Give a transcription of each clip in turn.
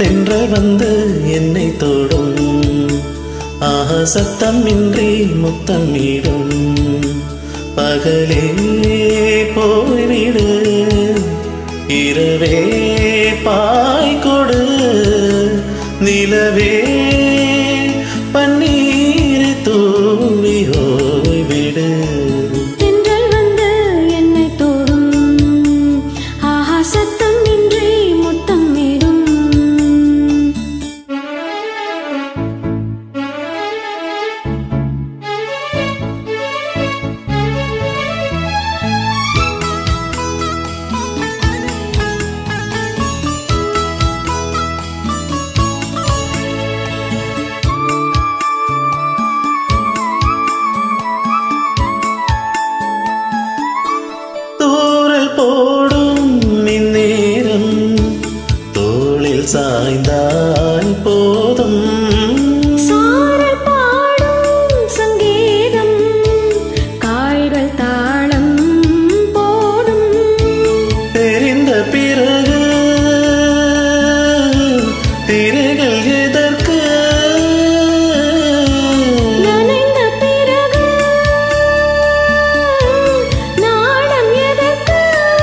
தென்றல் வந்து என்னை தொடும் ஆக சத்தமின்றி முத்தமிடும் பகலே போய்விடு இரவே பாய் கொடு நிலவே பன்னீர் தூவி ஓய்விடு தென்றல் வந்து என்னை தொடும் ஆஹா சத்தம் இன்றி முத்தம் இடும் தூரல் போடும் இந்நேரம் தோளில் சாய்ந்தால் போதும் சாரல் பாடும் சங்கீதம் கால்கள் தாளம் போடும் தெரிந்த பிறகு திரைகள் எதற்கு நனைந்த பிறகு நாணம் எதற்கு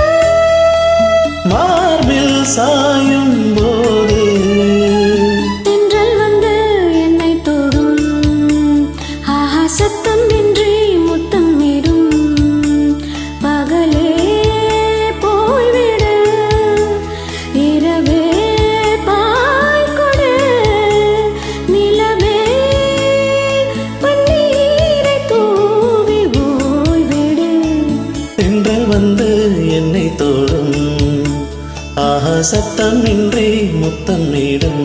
மார்பில் சாயும் போது தென்றல் வந்து என்னை தொடும் ஆஹா சத்தம் இன்றி முத்தம் இடும் பகலே போய்விடு இரவே பாய் கொடு நிலவே பன்னீரை தூவி ஓய்விடு தென்றல் வந்து என்னை தோடும் ஆஹா சத்தமின்றி முத்தமிடும்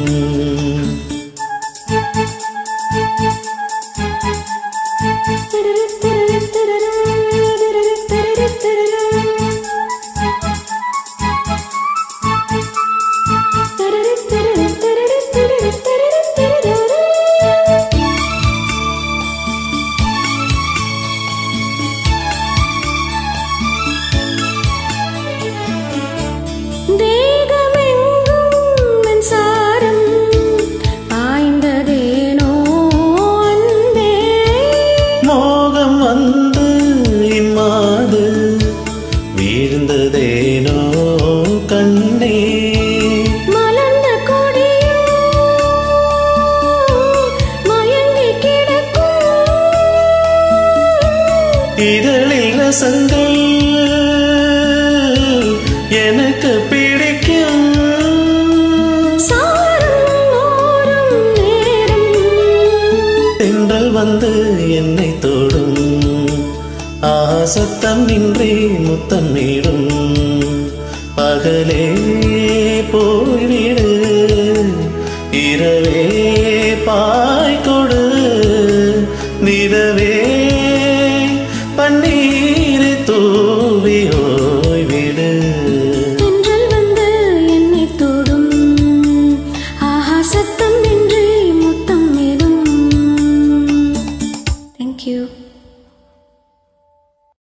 தேகமெங்கும் மின்சாரம் பாய்ந்ததேனோ அன்பே மோகம் வந்து இம்மாது வீழ்ந்ததேனோ கண்ணே மலர்ந்த கொடியோ மயங்கி கிடக்கும் இதழில் ரசங்கள் எனக்கு பிடிக்கும் சாரம் ஓரும் நேரம் தென்றல் வந்து என்னை தொடும் ஆஹா சத்தம் இன்றி முத்தமிடும் பகலே போய்விடு இரவே பாய் கொடு நிலவே பன்னீர் தூவி ஓய்விடு தென்றல் வந்து என்னை தொடும் ஆஹா சத்தம் இன்றி முத்தம் இடும் தேங்க்யூ